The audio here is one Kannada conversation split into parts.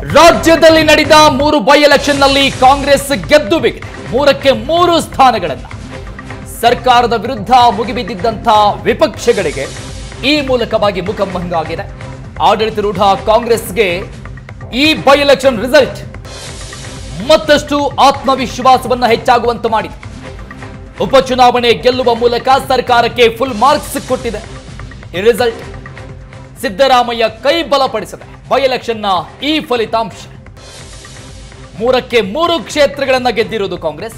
ರಾಜ್ಯದಲ್ಲಿ ನಡೆದ ಮೂರು ಬೈ ಎಲೆಕ್ಷನ್ ನಲ್ಲಿ ಕಾಂಗ್ರೆಸ್ ಗೆದ್ದು ಬಿಗಿದೆ ಮೂರಕ್ಕೆ ಮೂರು ಸ್ಥಾನಗಳನ್ನ ಸರ್ಕಾರದ ವಿರುದ್ಧ ಮುಗಿಬಿದ್ದಿದ್ದಂಥ ವಿಪಕ್ಷಗಳಿಗೆ ಈ ಮೂಲಕವಾಗಿ ಮುಖಭಂಗಾಗಿದೆ ಆಡಳಿತಾರೂಢ ಕಾಂಗ್ರೆಸ್ಗೆ ಈ ಬೈ ಎಲೆಕ್ಷನ್ ರಿಸಲ್ಟ್ ಮತ್ತಷ್ಟು ಆತ್ಮವಿಶ್ವಾಸವನ್ನ ಹೆಚ್ಚಾಗುವಂತೆ ಮಾಡಿದೆ ಉಪಚುನಾವಣೆ ಗೆಲ್ಲುವ ಮೂಲಕ ಸರ್ಕಾರಕ್ಕೆ ಫುಲ್ ಮಾರ್ಕ್ಸ್ ಕೊಟ್ಟಿದೆ ಈ ರಿಸಲ್ಟ್ ಸಿದ್ದರಾಮಯ್ಯ ಕೈ ಬಲಪಡಿಸಿದೆ ಬೈ ಎಲೆಕ್ಷನ್ನ ಈ ಫಲಿತಾಂಶ ಮೂರಕ್ಕೆ ಮೂರು ಕ್ಷೇತ್ರಗಳನ್ನ ಗೆದ್ದಿರುವುದು ಕಾಂಗ್ರೆಸ್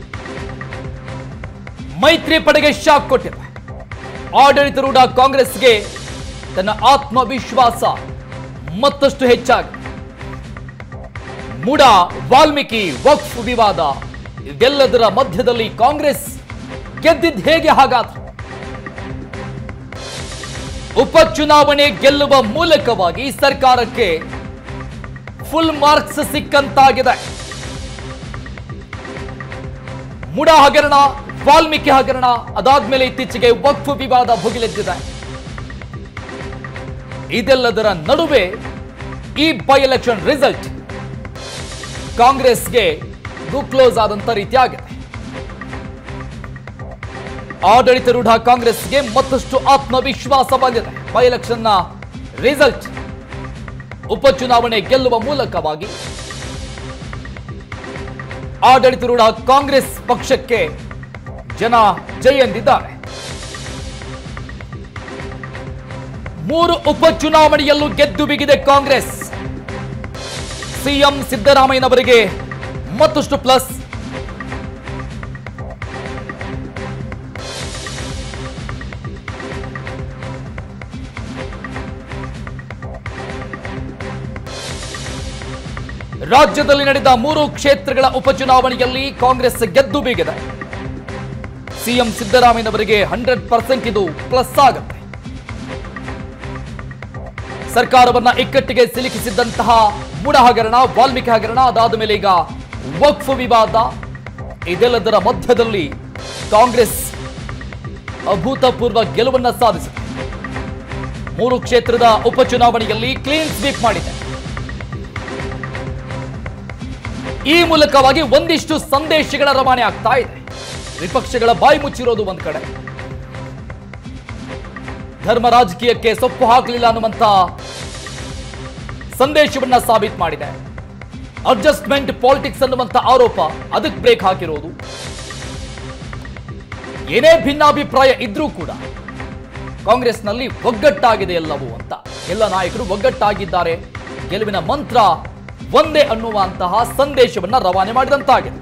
ಮೈತ್ರಿ ಪಡೆಗೆ ಶಾಕ್ ಕೊಟ್ಟಿದೆ ಆಡಳಿತಾರೂಢ ಕಾಂಗ್ರೆಸ್ಗೆ ತನ್ನ ಆತ್ಮವಿಶ್ವಾಸ ಮತ್ತಷ್ಟು ಹೆಚ್ಚಾಗಿದೆ ಮುಡ ವಾಲ್ಮೀಕಿ ವಕ್ಫ್ ವಿವಾದ ಇದೆಲ್ಲದರ ಮಧ್ಯದಲ್ಲಿ ಕಾಂಗ್ರೆಸ್ ಗೆದ್ದಿದ್ದು ಹೇಗೆ ಹಾಗಾದ್ರೆ ಉಪಚುನಾವಣೆ ಗೆಲ್ಲುವ ಮೂಲಕವಾಗಿ ಸರ್ಕಾರಕ್ಕೆ ಫುಲ್ ಮಾರ್ಕ್ಸ್ ಸಿಕ್ಕಂತಾಗಿದೆ ಮುಡ ಹಗರಣ ವಾಲ್ಮೀಕಿ ಹಗರಣ ಅದಾದ್ಮೇಲೆ ಇತ್ತೀಚೆಗೆ ವಕ್ಫ್ ವಿವಾದ ಭುಗಿಲೆದ್ದಿದೆ ಇದೆಲ್ಲದರ ನಡುವೆ ಈ ಬೈ ಎಲೆಕ್ಷನ್ ರಿಸಲ್ಟ್ ಕಾಂಗ್ರೆಸ್ಗೆ ಕ್ಲೋಸ್ ಆದಂತ ರೀತಿಯಾಗಿದೆ ಆಡಳಿತಾರೂಢ ಕಾಂಗ್ರೆಸ್ಗೆ ಮತ್ತಷ್ಟು ಆತ್ಮವಿಶ್ವಾಸ ಬಂದಿದೆ ಬೈ ಎಲೆಕ್ಷನ್ನ ರಿಸಲ್ಟ್ ಉಪಚುನಾವಣೆ ಗೆಲ್ಲುವ ಮೂಲಕವಾಗಿ ಆಡಳಿತಾರೂಢ ಕಾಂಗ್ರೆಸ್ ಪಕ್ಷಕ್ಕೆ ಜನ ಜೈ ಎಂದಿದ್ದಾರೆ ಮೂರು ಉಪಚುನಾವಣೆಯಲ್ಲೂ ಗೆದ್ದು ಬಿಗಿದೆ ಕಾಂಗ್ರೆಸ್ ಸಿಎಂ ಸಿದ್ದರಾಮಯ್ಯನವರಿಗೆ ಮತ್ತಷ್ಟು ಪ್ಲಸ್ ರಾಜ್ಯದಲ್ಲಿ ನಡೆದ ಮೂರು ಕ್ಷೇತ್ರಗಳ ಉಪಚುನಾವಣೆಯಲ್ಲಿ ಕಾಂಗ್ರೆಸ್ ಗೆದ್ದು ಬೀಗಿದೆ ಸಿಎಂ ಸಿದ್ದರಾಮಯ್ಯನವರಿಗೆ ಹಂಡ್ರೆಡ್ ಪರ್ಸೆಂಟ್ ಇದು ಪ್ಲಸ್ ಆಗುತ್ತೆ ಸರ್ಕಾರವನ್ನ ಇಕ್ಕಟ್ಟಿಗೆ ಸಿಲುಕಿಸಿದ್ದಂತಹ ಮುಡ ಹಗರಣ ವಾಲ್ಮೀಕಿ ಹಗರಣ ಅದಾದ ಮೇಲೆ ಈಗ ವಕ್ಫ್ ವಿವಾದ ಇದೆಲ್ಲದರ ಮಧ್ಯದಲ್ಲಿ ಕಾಂಗ್ರೆಸ್ ಅಭೂತಪೂರ್ವ ಗೆಲುವನ್ನ ಸಾಧಿಸಿದೆ ಮೂರು ಕ್ಷೇತ್ರದ ಉಪಚುನಾವಣೆಯಲ್ಲಿ ಕ್ಲೀನ್ ಸ್ವೀಪ್ ಮಾಡಿದೆ ಈ ಮೂಲಕವಾಗಿ ಒಂದಿಷ್ಟು ಸಂದೇಶಗಳ ರವಾನೆ ಆಗ್ತಾ ಇದೆ ವಿಪಕ್ಷಗಳ ಬಾಯಿ ಮುಚ್ಚಿರೋದು ಒಂದ್ ಕಡೆ ಧರ್ಮ ರಾಜಕೀಯಕ್ಕೆ ಸೊಪ್ಪು ಹಾಕಲಿಲ್ಲ ಅನ್ನುವಂತ ಸಂದೇಶವನ್ನ ಸಾಬೀತು ಮಾಡಿದೆ ಅಡ್ಜಸ್ಟ್ಮೆಂಟ್ ಪಾಲಿಟಿಕ್ಸ್ ಅನ್ನುವಂತ ಆರೋಪ ಅದಕ್ಕೆ ಬ್ರೇಕ್ ಹಾಕಿರೋದು ಏನೇ ಭಿನ್ನಾಭಿಪ್ರಾಯ ಇದ್ರೂ ಕೂಡ ಕಾಂಗ್ರೆಸ್ನಲ್ಲಿ ಒಗ್ಗಟ್ಟಾಗಿದೆ ಎಲ್ಲವೂ ಅಂತ ಎಲ್ಲ ನಾಯಕರು ಒಗ್ಗಟ್ಟಾಗಿದ್ದಾರೆ ಗೆಲುವಿನ ಮಂತ್ರ ಒಂದೇ ಅನ್ನುವಂತಹ ಸಂದೇಶವನ್ನ ರವಾನೆ ಮಾಡಿದಂತಾಗಿದೆ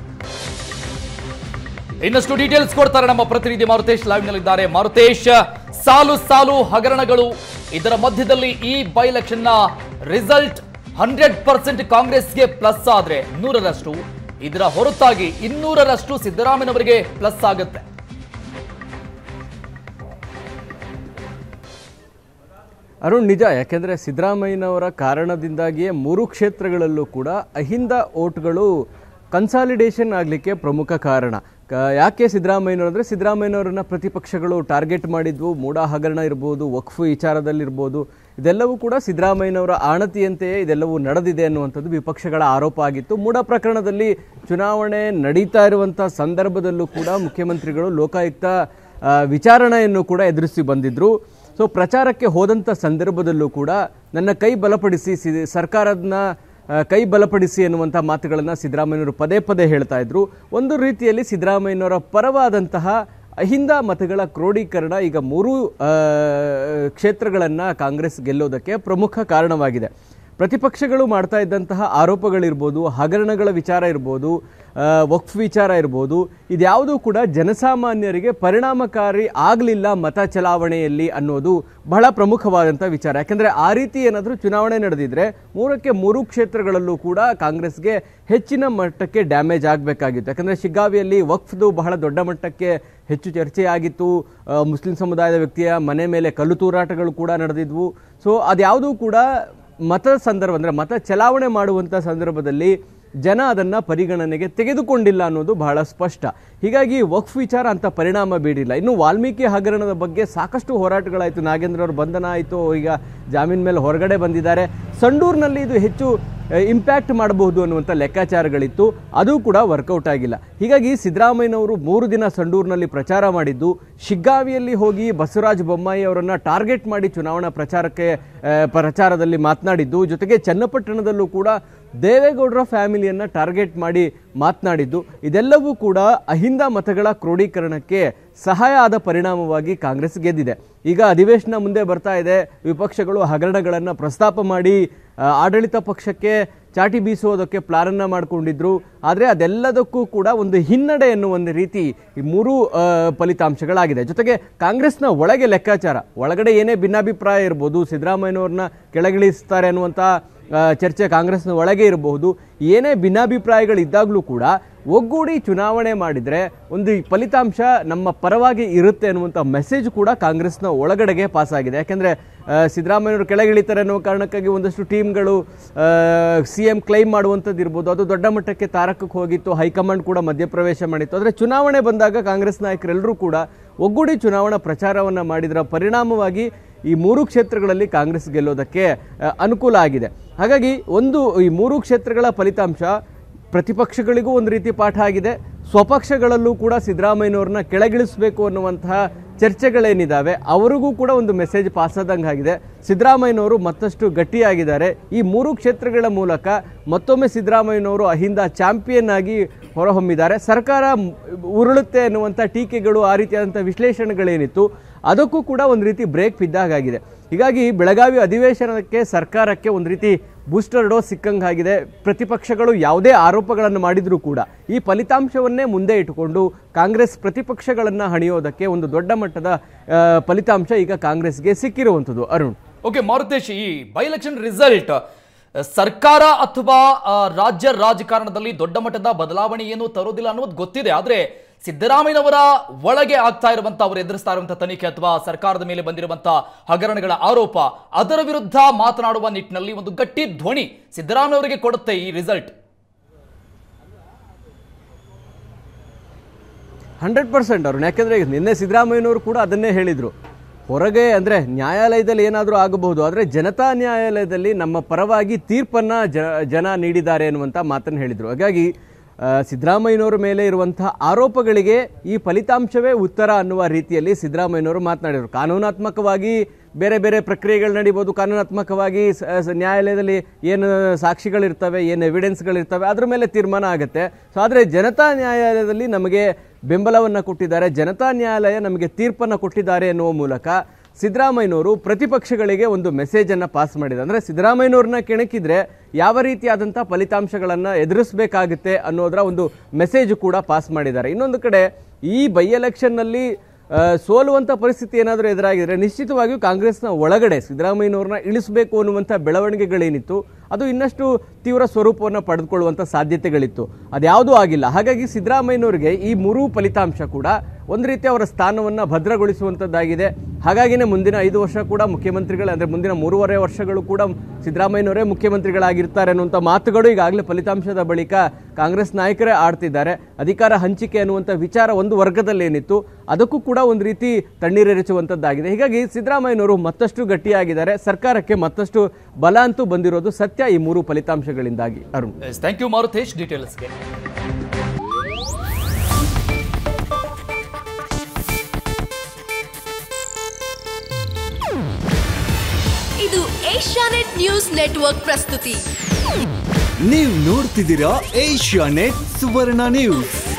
ಇನ್ನಷ್ಟು ಡೀಟೇಲ್ಸ್ ಕೊಡ್ತಾರೆ ನಮ್ಮ ಪ್ರತಿನಿಧಿ ಮಾರುತೇಶ್ ಲೈವ್ ನಲ್ಲಿದ್ದಾರೆ ಮಾರುತೇಶ್ ಸಾಲು ಸಾಲು ಹಗರಣಗಳು ಇದರ ಮಧ್ಯದಲ್ಲಿ ಈ ಬೈ ಎಲೆಕ್ಷನ್ ನ ರಿಸಲ್ಟ್ ಹಂಡ್ರೆಡ್ ಪರ್ಸೆಂಟ್ ಕಾಂಗ್ರೆಸ್ಗೆ ಪ್ಲಸ್ ಆದ್ರೆ ನೂರರಷ್ಟು ಇದರ ಹೊರತಾಗಿ ಇನ್ನೂರರಷ್ಟು ಸಿದ್ದರಾಮಯ್ಯನವರಿಗೆ ಪ್ಲಸ್ ಆಗುತ್ತೆ ಅರುಣ್ ನಿಜ ಯಾಕೆಂದರೆ ಸಿದ್ದರಾಮಯ್ಯನವರ ಕಾರಣದಿಂದಾಗಿಯೇ ಮೂರು ಕ್ಷೇತ್ರಗಳಲ್ಲೂ ಕೂಡ ಅಹಿಂದ ಓಟ್ಗಳು ಕನ್ಸಾಲಿಡೇಷನ್ ಆಗಲಿಕ್ಕೆ ಪ್ರಮುಖ ಕಾರಣ ಕ- ಯಾಕೆ ಸಿದ್ದರಾಮಯ್ಯನವರು ಅಂದರೆ ಸಿದ್ದರಾಮಯ್ಯನವರನ್ನ ಪ್ರತಿಪಕ್ಷಗಳು ಟಾರ್ಗೆಟ್ ಮಾಡಿದ್ವು ಮೂಡ ಹಗರಣ ಇರ್ಬೋದು ವಕ್ಫ್ ವಿಚಾರದಲ್ಲಿರ್ಬೋದು ಇದೆಲ್ಲವೂ ಕೂಡ ಸಿದ್ದರಾಮಯ್ಯನವರ ಆಣತಿಯಂತೆಯೇ ಇದೆಲ್ಲವೂ ನಡೆದಿದೆ ಅನ್ನುವಂಥದ್ದು ವಿಪಕ್ಷಗಳ ಆರೋಪ ಆಗಿತ್ತು ಮೂಡ ಪ್ರಕರಣದಲ್ಲಿ ಚುನಾವಣೆ ನಡೀತಾ ಇರುವಂಥ ಸಂದರ್ಭದಲ್ಲೂ ಕೂಡ ಮುಖ್ಯಮಂತ್ರಿಗಳು ಲೋಕಾಯುಕ್ತ ಆ, ವಿಚಾರಣೆಯನ್ನು ಕೂಡ ಎದುರಿಸಿ ಬಂದಿದ್ರು ಸೊ ಪ್ರಚಾರಕ್ಕೆ ಹೋದಂಥ ಸಂದರ್ಭದಲ್ಲೂ ಕೂಡ ನನ್ನ ಕೈ ಬಲಪಡಿಸಿ ಸಿ- ಸರ್ಕಾರದನ್ನ ಆ, ಕೈ ಬಲಪಡಿಸಿ ಎನ್ನುವಂಥ ಮಾತುಗಳನ್ನು ಸಿದ್ದರಾಮಯ್ಯನವರು ಪದೇ ಪದೇ ಹೇಳ್ತಾ ಇದ್ರು ಒಂದು ರೀತಿಯಲ್ಲಿ ಸಿದ್ದರಾಮಯ್ಯನವರ ಪರವಾದಂತಹ ಅಹಿಂದ ಮತಗಳ ಕ್ರೋಢೀಕರಣ ಈಗ ಮೂರೂ ಆ, ಕ್ಷೇತ್ರಗಳನ್ನು ಕಾಂಗ್ರೆಸ್ ಗೆಲ್ಲೋದಕ್ಕೆ ಪ್ರಮುಖ ಕಾರಣವಾಗಿದೆ ಪ್ರತಿಪಕ್ಷಗಳು ಮಾಡ್ತಾ ಇದ್ದಂತಹ ಆರೋಪಗಳಿರ್ಬೋದು ಹಗರಣಗಳ ವಿಚಾರ ಇರ್ಬೋದು ಆ, ವಕ್ಫ್ ವಿಚಾರ ಇರ್ಬೋದು ಇದ್ಯಾವುದೂ ಕೂಡ ಜನಸಾಮಾನ್ಯರಿಗೆ ಪರಿಣಾಮಕಾರಿ ಆಗಲಿಲ್ಲ ಮತ ಚಲಾವಣೆಯಲ್ಲಿ ಅನ್ನೋದು ಬಹಳ ಪ್ರಮುಖವಾದಂಥ ವಿಚಾರ ಯಾಕಂದರೆ ಆ ರೀತಿ ಏನಾದರೂ ಚುನಾವಣೆ ನಡೆದಿದ್ರೆ ಮೂರಕ್ಕೆ ಮೂರು ಕ್ಷೇತ್ರಗಳಲ್ಲೂ ಕೂಡ ಕಾಂಗ್ರೆಸ್ಗೆ ಹೆಚ್ಚಿನ ಮಟ್ಟಕ್ಕೆ ಡ್ಯಾಮೇಜ್ ಆಗಬೇಕಾಗಿತ್ತು ಯಾಕಂದರೆ ಶಿಗ್ಗಾವಿಯಲ್ಲಿ ವಕ್ಫ್ದು ಬಹಳ ದೊಡ್ಡ ಮಟ್ಟಕ್ಕೆ ಹೆಚ್ಚು ಚರ್ಚೆಯಾಗಿತ್ತು ಆ, ಮುಸ್ಲಿಂ ಸಮುದಾಯದ ವ್ಯಕ್ತಿಯ ಮನೆ ಮೇಲೆ ಕಲ್ಲು ತೂರಾಟಗಳು ಕೂಡ ನಡೆದಿದ್ವು ಸೊ ಅದ್ಯಾವುದೂ ಕೂಡ ಮತ ಸಂದರ್ಭ ಅಂದರೆ ಮತ ಚಲಾವಣೆ ಮಾಡುವಂಥ ಸಂದರ್ಭದಲ್ಲಿ ಜನ ಅದನ್ನ ಪರಿಗಣನೆಗೆ ತೆಗೆದುಕೊಂಡಿಲ್ಲ ಅನ್ನೋದು ಬಹಳ ಸ್ಪಷ್ಟ ಹೀಗಾಗಿ ವಕ್ಫ್ ವಿಚಾರ ಅಂತ ಪರಿಣಾಮ ಬೀರಿಲ್ಲ ಇನ್ನು ವಾಲ್ಮೀಕಿ ಹಗರಣದ ಬಗ್ಗೆ ಸಾಕಷ್ಟು ಹೋರಾಟಗಳಾಯಿತು ನಾಗೇಂದ್ರ ಅವರು ಬಂಧನ ಆಯಿತು ಈಗ ಜಾಮೀನ್ ಮೇಲೆ ಹೊರಗಡೆ ಬಂದಿದ್ದಾರೆ ಸಂಡೂರಿನಲ್ಲಿ ಇದು ಹೆಚ್ಚು ಇಂಪ್ಯಾಕ್ಟ್ ಮಾಡಬಹುದು ಅನ್ನುವಂಥ ಲೆಕ್ಕಾಚಾರಗಳಿತ್ತು ಅದು ಕೂಡ ವರ್ಕೌಟ್ ಆಗಿಲ್ಲ ಹೀಗಾಗಿ ಸಿದ್ದರಾಮಯ್ಯನವರು ಮೂರು ದಿನ ಸಂಡೂರಿನಲ್ಲಿ ಪ್ರಚಾರ ಮಾಡಿದ್ದು ಶಿಗ್ಗಾವಿಯಲ್ಲಿ ಹೋಗಿ ಬಸವರಾಜ ಬೊಮ್ಮಾಯಿ ಅವರನ್ನ ಟಾರ್ಗೆಟ್ ಮಾಡಿ ಚುನಾವಣಾ ಪ್ರಚಾರಕ್ಕೆ ಆ, ಪ್ರಚಾರದಲ್ಲಿ ಮಾತನಾಡಿದ್ದು ಜೊತೆಗೆ ಚನ್ನಪಟ್ಟಣದಲ್ಲೂ ಕೂಡ ದೇವೇಗೌಡರ ಫ್ಯಾಮಿಲಿಯನ್ನ ಟಾರ್ಗೆಟ್ ಮಾಡಿ ಮಾತನಾಡಿದ್ದು ಇದೆಲ್ಲವೂ ಕೂಡ ಅಹಿಂದ ಮತಗಳ ಕ್ರೋಢೀಕರಣಕ್ಕೆ ಸಹಾಯ ಆದ ಪರಿಣಾಮವಾಗಿ ಕಾಂಗ್ರೆಸ್ ಗೆದ್ದಿದೆ ಈಗ ಅಧಿವೇಶನ ಮುಂದೆ ಬರ್ತಾ ಇದೆ ವಿಪಕ್ಷಗಳು ಹಗರಣಗಳನ್ನು ಪ್ರಸ್ತಾಪ ಮಾಡಿ ಆ, ಆಡಳಿತ ಪಕ್ಷಕ್ಕೆ ಚಾಟಿ ಬೀಸುವುದಕ್ಕೆ ಪ್ಲಾನನ್ನ ಮಾಡಿಕೊಂಡಿದ್ರು ಆದರೆ ಅದೆಲ್ಲದಕ್ಕೂ ಕೂಡ ಒಂದು ಹಿನ್ನಡೆ ಎನ್ನುವ ಒಂದು ರೀತಿ ಈ ಮೂರು ಆ, ಫಲಿತಾಂಶಗಳಾಗಿದೆ ಜೊತೆಗೆ ಕಾಂಗ್ರೆಸ್ನ ಒಳಗೆ ಲೆಕ್ಕಾಚಾರ ಒಳಗಡೆ ಏನೇ ಭಿನ್ನಾಭಿಪ್ರಾಯ ಇರ್ಬೋದು ಸಿದ್ದರಾಮಯ್ಯನವ್ರನ್ನ ಕೆಳಗಿಳಿಸ್ತಾರೆ ಅನ್ನುವಂಥ ಆ, ಚರ್ಚೆ ಕಾಂಗ್ರೆಸ್ನ ಒಳಗೆ ಇರಬಹುದು ಏನೇ ಭಿನ್ನಾಭಿಪ್ರಾಯಗಳಿದ್ದಾಗಲೂ ಕೂಡ ಒಗ್ಗೂಡಿ ಚುನಾವಣೆ ಮಾಡಿದರೆ ಒಂದು ಈ ಫಲಿತಾಂಶ ನಮ್ಮ ಪರವಾಗಿ ಇರುತ್ತೆ ಅನ್ನುವಂಥ ಮೆಸೇಜ್ ಕೂಡ ಕಾಂಗ್ರೆಸ್ನ ಒಳಗಡೆಗೆ ಪಾಸ್ ಆಗಿದೆ ಯಾಕೆಂದರೆ ಸಿದ್ದರಾಮಯ್ಯವರು ಕೆಳಗಿಳಿತಾರೆ ಅನ್ನೋ ಕಾರಣಕ್ಕಾಗಿ ಒಂದಷ್ಟು ಟೀಮ್ಗಳು ಸಿ ಎಂ ಕ್ಲೈಮ್ ಮಾಡುವಂಥದ್ದು ಇರ್ಬೋದು ಅದು ದೊಡ್ಡ ಮಟ್ಟಕ್ಕೆ ತಾರಕಕ್ಕೆ ಹೋಗಿತ್ತು ಹೈಕಮಾಂಡ್ ಕೂಡ ಮಧ್ಯಪ್ರವೇಶ ಮಾಡಿತ್ತು ಆದರೆ ಚುನಾವಣೆ ಬಂದಾಗ ಕಾಂಗ್ರೆಸ್ ನಾಯಕರೆಲ್ಲರೂ ಕೂಡ ಒಗ್ಗೂಡಿ ಚುನಾವಣಾ ಪ್ರಚಾರವನ್ನು ಮಾಡಿದರ ಪರಿಣಾಮವಾಗಿ ಈ ಮೂರು ಕ್ಷೇತ್ರಗಳಲ್ಲಿ ಕಾಂಗ್ರೆಸ್ ಗೆಲ್ಲೋದಕ್ಕೆ ಆ, ಅನುಕೂಲ ಆಗಿದೆ ಹಾಗಾಗಿ ಒಂದು ಈ ಮೂರು ಕ್ಷೇತ್ರಗಳ ಫಲಿತಾಂಶ ಪ್ರತಿಪಕ್ಷಗಳಿಗೂ ಒಂದು ರೀತಿ ಪಾಠ ಆಗಿದೆ ಸ್ವಪಕ್ಷಗಳಲ್ಲೂ ಕೂಡ ಸಿದ್ದರಾಮಯ್ಯನವ್ರನ್ನ ಕೆಳಗಿಳಿಸಬೇಕು ಅನ್ನುವಂತಹ ಚರ್ಚೆಗಳೇನಿದ್ದಾವೆ ಅವರಿಗೂ ಕೂಡ ಒಂದು ಮೆಸೇಜ್ ಪಾಸ್ ಆದಂಗೆ ಆಗಿದೆ ಸಿದ್ದರಾಮಯ್ಯನವರು ಮತ್ತಷ್ಟು ಗಟ್ಟಿಯಾಗಿದ್ದಾರೆ ಈ ಮೂರು ಕ್ಷೇತ್ರಗಳ ಮೂಲಕ ಮತ್ತೊಮ್ಮೆ ಸಿದ್ದರಾಮಯ್ಯನವರು ಅಹಿಂದ ಚಾಂಪಿಯನ್ ಆಗಿ ಹೊರಹೊಮ್ಮಿದ್ದಾರೆ ಸರ್ಕಾರ ಮ್- ಉರುಳುತ್ತೆ ಅನ್ನುವಂಥ ಟೀಕೆಗಳು ಆ ರೀತಿಯಾದಂಥ ವಿಶ್ಲೇಷಣೆಗಳೇನಿತ್ತು ಅದಕ್ಕೂ ಕೂಡ ಒಂದು ರೀತಿ ಬ್ರೇಕ್ ಬಿದ್ದಾಗಿದೆ ಹೀಗಾಗಿ ಬೆಳಗಾವಿ ಅಧಿವೇಶನಕ್ಕೆ ಸರ್ಕಾರಕ್ಕೆ ಒಂದು ರೀತಿ ಬೂಸ್ಟರ್ ಡೋಸ್ ಸಿಕ್ಕಂಗಾಗಿದೆ ಪ್ರತಿಪಕ್ಷಗಳು ಯಾವುದೇ ಆರೋಪಗಳನ್ನು ಮಾಡಿದರೂ ಕೂಡ ಈ ಫಲಿತಾಂಶವನ್ನೇ ಮುಂದೆ ಇಟ್ಟುಕೊಂಡು ಕಾಂಗ್ರೆಸ್ ಪ್ರತಿಪಕ್ಷಗಳನ್ನು ಹಣಿಯೋದಕ್ಕೆ ಒಂದು ದೊಡ್ಡ ಮಟ್ಟದ ಆ, ಫಲಿತಾಂಶ ಈಗ ಕಾಂಗ್ರೆಸ್ಗೆ ಸಿಕ್ಕಿರುವಂಥದ್ದು ಅರುಣ್ ಓಕೆ ಮಾರುತೇಶ್ ಈ ಬೈ ಎಲೆಕ್ಷನ್ ರಿಸಲ್ಟ್ ಸರ್ಕಾರ ಅಥವಾ ಆ, ರಾಜ್ಯ ರಾಜಕಾರಣದಲ್ಲಿ ದೊಡ್ಡ ಮಟ್ಟದ ಬದಲಾವಣೆ ಏನು ತರೋದಿಲ್ಲ ಅನ್ನೋದು ಗೊತ್ತಿದೆ ಆದ್ರೆ ಸಿದ್ದರಾಮಯ್ಯನವರ ಒಳಗೆ ಆಗ್ತಾ ಇರುವಂತ ಅವರು ಎದುರಿಸ್ತಾ ಇರುವಂತಹ ತನಿಖೆ ಅಥವಾ ಸರ್ಕಾರದ ಮೇಲೆ ಬಂದಿರುವಂತಹ ಹಗರಣಗಳ ಆರೋಪ ಅದರ ವಿರುದ್ಧ ಮಾತನಾಡುವ ನಿಟ್ಟಿನಲ್ಲಿ ಒಂದು ಗಟ್ಟಿ ಧ್ವನಿ ಸಿದ್ದರಾಮಯ್ಯವರಿಗೆ ಕೊಡುತ್ತೆ ಈ ರಿಸಲ್ಟ್ ಹಂಡ್ರೆಡ್ ಪರ್ಸೆಂಟ್ ಅವ್ರು ಯಾಕೆಂದ್ರೆ ನಿನ್ನೆ ಸಿದ್ದರಾಮಯ್ಯನವರು ಕೂಡ ಅದನ್ನೇ ಹೇಳಿದ್ರು ಹೊರಗೆ ಅಂದ್ರೆ ನ್ಯಾಯಾಲಯದಲ್ಲಿ ಏನಾದರೂ ಆಗಬಹುದು ಆದರೆ ಜನತಾ ನ್ಯಾಯಾಲಯದಲ್ಲಿ ನಮ್ಮ ಪರವಾಗಿ ತೀರ್ಪನ್ನ ಜ ಜನ ನೀಡಿದ್ದಾರೆ ಅನ್ನುವಂಥ ಮಾತನ್ನು ಹೇಳಿದ್ರು ಹಾಗಾಗಿ ಆ, ಸಿದ್ದರಾಮಯ್ಯನವರ ಮೇಲೆ ಇರುವಂತಹ ಆರೋಪಗಳಿಗೆ ಈ ಫಲಿತಾಂಶವೇ ಉತ್ತರ ಅನ್ನುವ ರೀತಿಯಲ್ಲಿ ಸಿದ್ದರಾಮಯ್ಯನವರು ಮಾತನಾಡಿದರು ಕಾನೂನಾತ್ಮಕವಾಗಿ ಬೇರೆ ಬೇರೆ ಪ್ರಕ್ರಿಯೆಗಳು ನಡೀಬೋದು ಕಾನೂನಾತ್ಮಕವಾಗಿ ಸ- ಸ- ನ್ಯಾಯಾಲಯದಲ್ಲಿ ಏನು ಸಾಕ್ಷಿಗಳಿರ್ತವೆ ಏನು ಎವಿಡೆನ್ಸ್ಗಳಿರ್ತವೆ ಅದ್ರ ಮೇಲೆ ತೀರ್ಮಾನ ಆಗುತ್ತೆ ಸೊ ಆದರೆ ಜನತಾ ನ್ಯಾಯಾಲಯದಲ್ಲಿ ನಮಗೆ ಬೆಂಬಲವನ್ನು ಕೊಟ್ಟಿದ್ದಾರೆ ಜನತಾ ನ್ಯಾಯಾಲಯ ನಮಗೆ ತೀರ್ಪನ್ನು ಕೊಟ್ಟಿದ್ದಾರೆ ಎನ್ನುವ ಮೂಲಕ ಸಿದ್ದರಾಮಯ್ಯನವರು ಪ್ರತಿಪಕ್ಷಗಳಿಗೆ ಒಂದು ಮೆಸೇಜನ್ನು ಪಾಸ್ ಮಾಡಿದ್ದಾರೆ ಅಂದರೆ ಸಿದ್ದರಾಮಯ್ಯನವ್ರನ್ನ ಕೆಣಕಿದ್ರೆ ಯಾವ ರೀತಿಯಾದಂಥ ಫಲಿತಾಂಶಗಳನ್ನು ಎದುರಿಸಬೇಕಾಗುತ್ತೆ ಅನ್ನೋದರ ಒಂದು ಮೆಸೇಜ್ ಕೂಡ ಪಾಸ್ ಮಾಡಿದ್ದಾರೆ ಇನ್ನೊಂದು ಕಡೆ ಈ ಬೈ ಎಲೆಕ್ಷನ್ನಲ್ಲಿ ಆ, ಸೋಲುವಂಥ ಪರಿಸ್ಥಿತಿ ಏನಾದರೂ ಎದುರಾಗಿದ್ರೆ ನಿಶ್ಚಿತವಾಗಿಯೂ ಕಾಂಗ್ರೆಸ್ನ ಒಳಗಡೆ ಸಿದ್ದರಾಮಯ್ಯನವ್ರನ್ನ ಇಳಿಸಬೇಕು ಅನ್ನುವಂಥ ಬೆಳವಣಿಗೆಗಳೇನಿತ್ತು ಅದು ಇನ್ನಷ್ಟು ತೀವ್ರ ಸ್ವರೂಪವನ್ನು ಪಡೆದುಕೊಳ್ಳುವಂಥ ಸಾಧ್ಯತೆಗಳಿತ್ತು ಅದ್ಯಾವುದೂ ಆಗಿಲ್ಲ ಹಾಗಾಗಿ ಸಿದ್ದರಾಮಯ್ಯನವರಿಗೆ ಈ ಮೂರೂ ಫಲಿತಾಂಶ ಕೂಡ ಒಂದು ರೀತಿ ಅವರ ಸ್ಥಾನವನ್ನು ಭದ್ರಗೊಳಿಸುವಂಥದ್ದಾಗಿದೆ ಹಾಗಾಗಿನೇ ಮುಂದಿನ ಐದು ವರ್ಷ ಕೂಡ ಮುಖ್ಯಮಂತ್ರಿಗಳು ಅಂದರೆ ಮುಂದಿನ ಮೂರುವರೆ ವರ್ಷಗಳು ಕೂಡ ಸಿದ್ದರಾಮಯ್ಯನವರೇ ಮುಖ್ಯಮಂತ್ರಿಗಳಾಗಿರ್ತಾರೆ ಅನ್ನುವಂಥ ಮಾತುಗಳು ಈಗಾಗಲೇ ಫಲಿತಾಂಶದ ಬಳಿಕ ಕಾಂಗ್ರೆಸ್ ನಾಯಕರೇ ಆಡ್ತಿದ್ದಾರೆ ಅಧಿಕಾರ ಹಂಚಿಕೆ ಅನ್ನುವಂಥ ವಿಚಾರ ಒಂದು ವರ್ಗದಲ್ಲಿ ಏನಿತ್ತು ಅದಕ್ಕೂ ಕೂಡ ಒಂದು ರೀತಿ ತಣ್ಣೀರೆರಚುವಂಥದ್ದಾಗಿದೆ ಹೀಗಾಗಿ ಸಿದ್ದರಾಮಯ್ಯನವರು ಮತ್ತಷ್ಟು ಗಟ್ಟಿಯಾಗಿದ್ದಾರೆ ಸರ್ಕಾರಕ್ಕೆ ಮತ್ತಷ್ಟು ಬಲ ಅಂತೂ ಬಂದಿರೋದು ಸತ್ಯ ಈ ಮೂರು ಫಲಿತಾಂಶಗಳಿಂದಾಗಿ ಅರುಣ್ ಥ್ಯಾಂಕ್ ಯು ಮಾರುತೇಶ್ ಡೀಟೇಲ್ಸ್ಗೆ ಇದು ಏಷ್ಯಾನೆಟ್ ನ್ಯೂಸ್ ನೆಟ್ವರ್ಕ್ ಪ್ರಸ್ತುತಿ ನೀವು ನೋಡ್ತಿದ್ದೀರಾ ಏಷ್ಯಾ ನೆಟ್ ಸುವರ್ಣ ನ್ಯೂಸ್